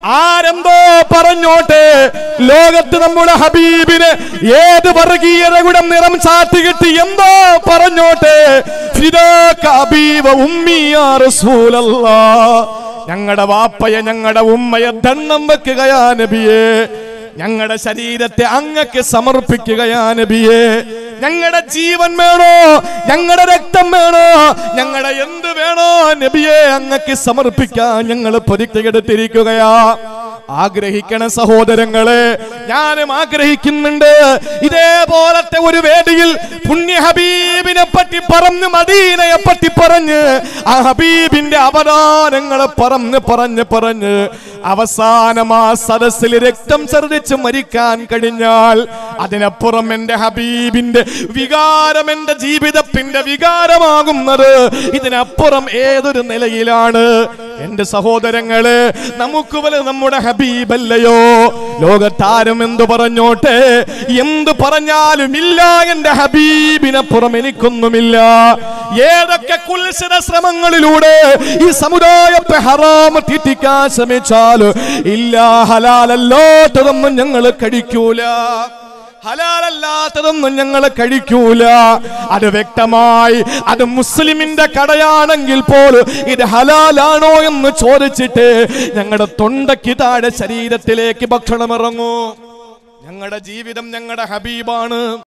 ആരെന്തോ പറഞ്ഞോട്ടെ ലോകത്ത് നമ്മുടെ ഹബീബിന് ഏത് വർഗീയതയുടെ നിറം ചാത്തി കിട്ടി എന്തോ പറഞ്ഞോട്ടെ ഫിദാക ഹബീബ ഉമ്മിയാ റസൂലല്ലാ ഞങ്ങളുടെ വാപ്പയെ ഞങ്ങളുടെ ഉമ്മയെ ദണ്ണം വെക്കുകയാ നബിയേ ഞങ്ങളുടെ ശരീരത്തെ അങ്ങക്ക് സമർപ്പിക്കുകയാ നബിയേ ഞങ്ങളുടെ ജീവൻ വേണോ ഞങ്ങളുടെ രക്തം വേണോ ഞങ്ങളുടെ എന്ത് വേണോ നബിയെ അങ്ങക്ക് സമർപ്പിക്കാൻ ഞങ്ങൾ പൊരുത്തിയെടുത്തിരിക്കുകയാ ആഗ്രഹിക്കണ സഹോദരങ്ങളെ ഞാനും ആഗ്രഹിക്കുന്നുണ്ട് ഇതേപോലത്തെ ഒരു വേദിയിൽ പുണ്യ ഹബീബിനെ പറ്റി പറഞ്ഞ് മദീനയെ പറ്റി പറഞ്ഞ് ആ ഹബീബിന്റെ അവദാനങ്ങളെ പറഞ്ഞ് പറഞ്ഞ് പറഞ്ഞ് അവസാനം ആ സദസ്സിൽ രക്തം ഛർദിച്ച് മരിക്കാൻ കഴിഞ്ഞാൽ അതിനപ്പുറം എന്റെ ഹബീബിന്റെ വികാരം എന്റെ ജീവിതത്തിന്റെ വികാരമാകുന്നത് ഇതിനപ്പുറം ഏതൊരു നിലയിലാണ് എന്റെ സഹോദരങ്ങളെ നമുക്ക് വല നമ്മുടെ ഹബീബല്ലയോ ലോകത്താരും എന്തു പറഞ്ഞോട്ടെ എന്തു പറഞ്ഞാലും ഇല്ല എന്റെ ഹബീബിനപ്പുറം എനിക്കൊന്നുമില്ല ഏതൊക്കെ കുൽസിത ശ്രമങ്ങളിലൂടെ ഈ സമുദായത്തെ ഹറാമ തീറ്റിക്കാൻ ശ്രമിച്ചാലും ഇല്ല ഹലാലല്ലാത്തതൊന്നും ഞങ്ങൾ കഴിക്കൂല ഹലാലല്ലാത്തതൊന്നും ഞങ്ങൾ കഴിക്കൂല അത് വ്യക്തമായി അത് മുസ്ലിമിന്റെ കടയാണെങ്കിൽ പോലും ഇത് ഹലാലാണോ എന്ന് ചോദിച്ചിട്ട് ഞങ്ങളുടെ തൊണ്ടയ്ക്ക് താഴെ ശരീരത്തിലേക്ക് ഭക്ഷണം ഇറങ്ങൂ ഞങ്ങളുടെ ജീവിതം ഞങ്ങളുടെ ഹബീബാണ്